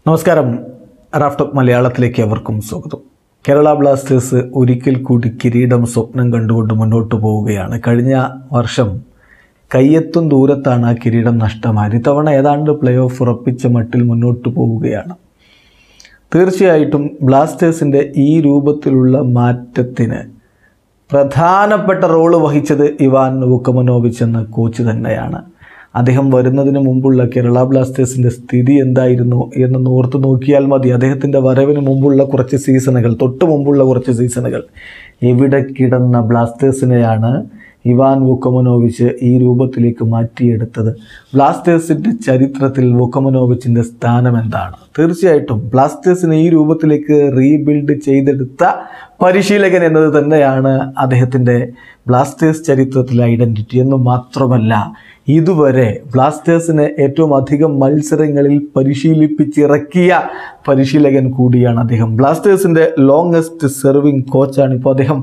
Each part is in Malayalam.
നമസ്കാരം റാഫ്റ്റോക്ക് മലയാളത്തിലേക്ക് അവർക്കും സ്വാഗതം കേരള ബ്ലാസ്റ്റേഴ്സ് ഒരിക്കൽ കൂടി കിരീടം സ്വപ്നം കണ്ടുകൊണ്ട് മുന്നോട്ട് പോവുകയാണ് കഴിഞ്ഞ വർഷം കയ്യെത്തും ദൂരത്താണ് ആ കിരീടം നഷ്ടമായത് ഇത്തവണ ഏതാണ്ട് പ്ലേ ഓഫ് ഉറപ്പിച്ച മട്ടിൽ മുന്നോട്ട് പോവുകയാണ് തീർച്ചയായിട്ടും ബ്ലാസ്റ്റേഴ്സിൻ്റെ ഈ രൂപത്തിലുള്ള മാറ്റത്തിന് പ്രധാനപ്പെട്ട റോള് വഹിച്ചത് ഇവാൻ വുക്കമനോവിച്ച് എന്ന കോച്ച് തന്നെയാണ് അദ്ദേഹം വരുന്നതിന് മുമ്പുള്ള കേരള ബ്ലാസ്റ്റേഴ്സിൻ്റെ സ്ഥിതി എന്തായിരുന്നു എന്ന് ഓർത്ത് നോക്കിയാൽ മതി അദ്ദേഹത്തിൻ്റെ വരവിന് മുമ്പുള്ള കുറച്ച് സീസണുകൾ തൊട്ട് മുമ്പുള്ള കുറച്ച് സീസണുകൾ എവിടെ കിടന്ന ബ്ലാസ്റ്റേഴ്സിനെയാണ് ഇവാൻ വുക്കമനോവിച്ച് ഈ രൂപത്തിലേക്ക് മാറ്റിയെടുത്തത് ബ്ലാസ്റ്റേഴ്സിൻ്റെ ചരിത്രത്തിൽ വുക്കമനോവിച്ചിൻ്റെ സ്ഥാനം എന്താണ് തീർച്ചയായിട്ടും ബ്ലാസ്റ്റേഴ്സിനെ ഈ രൂപത്തിലേക്ക് റീബിൽഡ് ചെയ്തെടുത്ത പരിശീലകൻ എന്നത് തന്നെയാണ് അദ്ദേഹത്തിൻ്റെ ബ്ലാസ്റ്റേഴ്സ് ചരിത്രത്തിലെ ഐഡൻറ്റിറ്റി എന്ന് മാത്രമല്ല ഇതുവരെ ബ്ലാസ്റ്റേഴ്സിനെ ഏറ്റവും അധികം മത്സരങ്ങളിൽ പരിശീലിപ്പിച്ചിറക്കിയ പരിശീലകൻ കൂടിയാണ് അദ്ദേഹം ബ്ലാസ്റ്റേഴ്സിൻ്റെ ലോങ്സ്റ്റ് സെർവിങ് കോച്ചാണ് ഇപ്പോൾ അദ്ദേഹം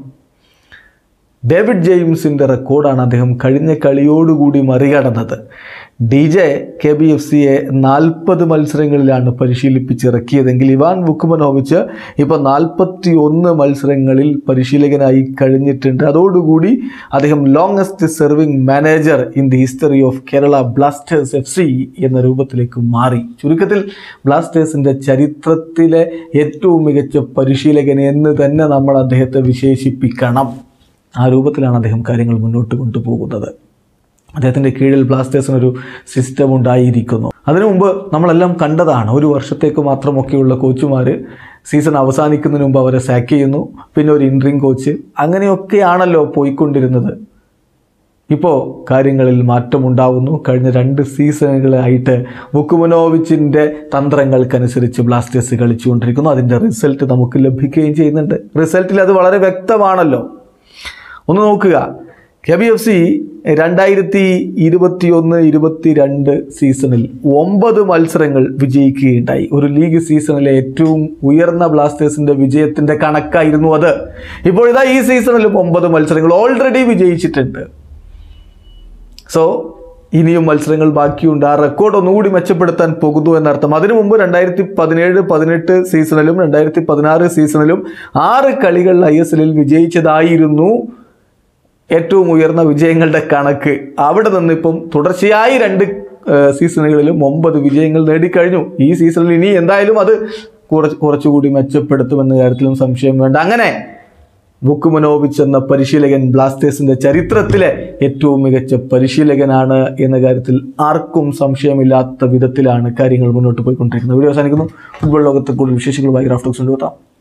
ഡേവിഡ് ജെയിംസിൻ്റെ റെക്കോർഡാണ് അദ്ദേഹം കഴിഞ്ഞ കളിയോടുകൂടി മറികടന്നത് D J K B F സിയെ നാൽപ്പത് മത്സരങ്ങളിലാണ് പരിശീലിപ്പിച്ചിറക്കിയതെങ്കിൽ ഇവാൻ വുക്കുമനോവിച്ച് ഇപ്പോൾ നാൽപ്പത്തി ഒന്ന് മത്സരങ്ങളിൽ പരിശീലകനായി കഴിഞ്ഞിട്ടുണ്ട് അതോടുകൂടി അദ്ദേഹം longest serving manager in the history of Kerala Blasters F C എന്ന രൂപത്തിലേക്ക് മാറി ചുരുക്കത്തിൽ ബ്ലാസ്റ്റേഴ്സിൻ്റെ ചരിത്രത്തിലെ ഏറ്റവും മികച്ച പരിശീലകൻ എന്ന് തന്നെ നമ്മൾ അദ്ദേഹത്തെ വിശേഷിപ്പിക്കണം ആ രൂപത്തിലാണ് അദ്ദേഹം കാര്യങ്ങൾ മുന്നോട്ട് കൊണ്ടുപോകുന്നത് അദ്ദേഹത്തിൻ്റെ കീഴിൽ ബ്ലാസ്റ്റേഴ്സിനൊരു സിസ്റ്റം ഉണ്ടായിരിക്കുന്നു അതിനു മുമ്പ് നമ്മളെല്ലാം കണ്ടതാണ് ഒരു വർഷത്തേക്ക് മാത്രമൊക്കെയുള്ള കോച്ചുമാർ സീസൺ അവസാനിക്കുന്നതിന് മുമ്പ് അവരെ സാക്ക് ചെയ്യുന്നു പിന്നെ ഒരു ഇൻട്രിങ് കോച്ച് അങ്ങനെയൊക്കെയാണല്ലോ പോയിക്കൊണ്ടിരുന്നത് ഇപ്പോൾ കാര്യങ്ങളിൽ മാറ്റമുണ്ടാവുന്നു കഴിഞ്ഞ രണ്ട് സീസണുകളായിട്ട് വുക്കുമനോവിച്ചിൻ്റെ തന്ത്രങ്ങൾക്കനുസരിച്ച് ബ്ലാസ്റ്റേഴ്സ് കളിച്ചുകൊണ്ടിരിക്കുന്നു അതിൻ്റെ റിസൾട്ട് നമുക്ക് ലഭിക്കുകയും ചെയ്യുന്നുണ്ട് റിസൾട്ടിൽ അത് വളരെ വ്യക്തമാണല്ലോ ഒന്ന് നോക്കുക കെ ബി എഫ് സി രണ്ടായിരത്തി ഇരുപത്തി ഒന്ന് ഇരുപത്തി രണ്ട് സീസണിൽ ഒമ്പത് മത്സരങ്ങൾ വിജയിക്കുകയുണ്ടായി ഒരു ലീഗ് സീസണിലെ ഏറ്റവും ഉയർന്ന ബ്ലാസ്റ്റേഴ്സിന്റെ വിജയത്തിന്റെ കണക്കായിരുന്നു അത് ഇപ്പോൾ ഇതാ ഈ സീസണിലും ഒമ്പത് മത്സരങ്ങൾ ഓൾറെഡി വിജയിച്ചിട്ടുണ്ട് സോ ഇനിയും മത്സരങ്ങൾ ബാക്കിയുണ്ട് ആ റെക്കോർഡ് ഒന്നുകൂടി മെച്ചപ്പെടുത്താൻ പോകുന്നു എന്നർത്ഥം അതിനു മുമ്പ് രണ്ടായിരത്തി പതിനേഴ് പതിനെട്ട് സീസണിലും രണ്ടായിരത്തി പതിനാറ് സീസണിലും ആറ് കളികൾ ഐ എസ് എല്ലിൽ വിജയിച്ചതായിരുന്നു ഏറ്റവും ഉയർന്ന വിജയങ്ങളുടെ കണക്ക് അവിടെ നിന്ന് ഇപ്പം തുടർച്ചയായി രണ്ട് ഏഹ്, സീസണുകളിലും ഒമ്പത് വിജയങ്ങൾ നേടിക്കഴിഞ്ഞു ഈ സീസണിൽ ഇനി എന്തായാലും അത് കുറച്ച് കുറച്ചുകൂടി മെച്ചപ്പെടുത്തുമെന്ന കാര്യത്തിലും സംശയം വേണ്ട അങ്ങനെ വുക്കുമനോവിച്ച് എന്ന പരിശീലകൻ ബ്ലാസ്റ്റേഴ്സിന്റെ ചരിത്രത്തിലെ ഏറ്റവും മികച്ച പരിശീലകനാണ് എന്ന കാര്യത്തിൽ ആർക്കും സംശയമില്ലാത്ത വിധത്തിലാണ് കാര്യങ്ങൾ മുന്നോട്ട് പോയിക്കൊണ്ടിരിക്കുന്നത് വീഡിയോ അവസാനിക്കുന്നു ഫുട്ബോൾ ലോകത്തെ കൂടുതൽ വിശേഷങ്ങളുമായി ഗ്രാഫ്റ്റോക്സ് കൊണ്ടുവെത്താം